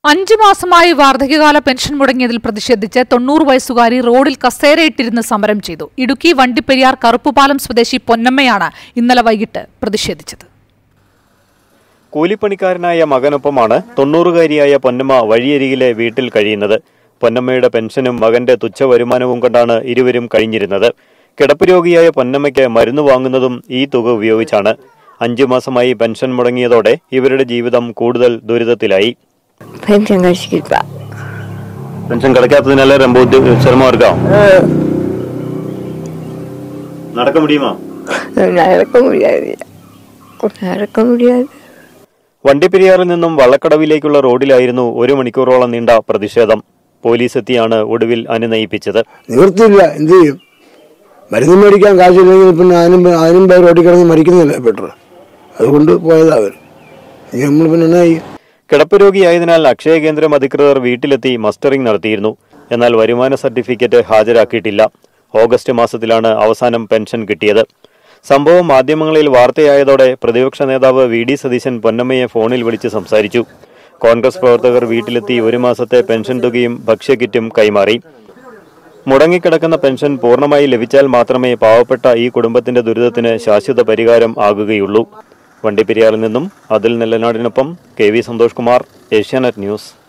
അഞ്ചു മാസമായി വാർദ്ധക്യകാല പെൻഷൻ മുടങ്ങിയതിൽ പ്രതിഷേധിച്ച് തൊണ്ണൂറ് വയസ്സുകാരി റോഡിൽ കസേരയിട്ടിരുന്ന് സമരം ചെയ്തു ഇടുക്കി വണ്ടിപ്പെരിയാർ കറുപ്പുപാലം സ്വദേശി പൊന്നമ്മയാണ് ഇന്നലെ വൈകിട്ട് പ്രതിഷേധിച്ചത് കൂലിപ്പണിക്കാരനായ മകനൊപ്പമാണ് തൊണ്ണൂറുകാരിയായ പൊന്നമ്മ വഴിയരികിലെ വീട്ടിൽ കഴിയുന്നത് പൊന്നമ്മയുടെ പെൻഷനും മകന്റെ തുച്ഛ വരുമാനവും കൊണ്ടാണ് ഇരുവരും കഴിഞ്ഞിരുന്നത് കിടപ്പ് രോഗിയായ പൊന്നമ്മയ്ക്ക് മരുന്ന് വാങ്ങുന്നതും ഈ തുക ഉപയോഗിച്ചാണ് അഞ്ചു മാസമായി പെൻഷൻ മുടങ്ങിയതോടെ ഇവരുടെ ജീവിതം കൂടുതൽ ദുരിതത്തിലായി പെൻഷൻ കഴിച്ചില്ല പെൻഷൻ കിടക്കാത്തതിനാல ரொம்ப சிரமமா இருக்கா நடக்க முடியுமா നടക്ക മുടിയാതെ നടക്ക മുടിയാതെ വണ്ടിപ്പെരിയാറിൽ നിന്നും വള്ളക്കടവിലേക്കുള്ള റോഡിലായിരുന്നു ഒരു മണിക്കൂറോളം നീണ്ട പ്രതിഷേധം പോലീസ് എത്തിയാണ് ഒടുവിൽ അനുനയിപ്പിച്ചത് നിവൃത്തിയില്ല എന്ത് ചെയ്യും മരുന്ന് മേടിക്കാൻ കാശില്ലെങ്കിൽ പിന്നെ അതിനും അതിനും പേര് റോഡിൽ കിടന്ന് മരിക്കുന്നില്ല ബെറ്റർ അതുകൊണ്ട് പോയതാ അവർ ഇനി നമ്മൾ പിന്നെ എന്നാ ചെയ്യും കിടപ്പ് രോഗിയായതിനാൽ അക്ഷയ കേന്ദ്രം അധികൃതർ വീട്ടിലെത്തി മസ്റ്ററിംഗ് നടത്തിയിരുന്നു എന്നാൽ വരുമാന സർട്ടിഫിക്കറ്റ് ഹാജരാക്കിയിട്ടില്ല ഓഗസ്റ്റ് മാസത്തിലാണ് അവസാനം പെൻഷൻ കിട്ടിയത് സംഭവം മാധ്യമങ്ങളിൽ വാർത്തയായതോടെ പ്രതിപക്ഷ നേതാവ് വി ഡി സതീശൻ പൊന്നമ്മയെ ഫോണിൽ വിളിച്ച് സംസാരിച്ചു കോൺഗ്രസ് പ്രവർത്തകർ വീട്ടിലെത്തി ഒരു മാസത്തെ പെൻഷൻ തുകയും ഭക്ഷ്യക്കിറ്റും കൈമാറി മുടങ്ങിക്കിടക്കുന്ന പെൻഷൻ പൂർണ്ണമായി ലഭിച്ചാൽ മാത്രമേ പാവപ്പെട്ട ഈ കുടുംബത്തിന്റെ ദുരിതത്തിന് ശാശ്വത പരിഹാരം ആകുകയുള്ളൂ വണ്ടിപ്പെരിയാറിൽ നിന്നും അതിൽ നെല്ലനാടിനൊപ്പം K V Santhosh Kumar Asianet news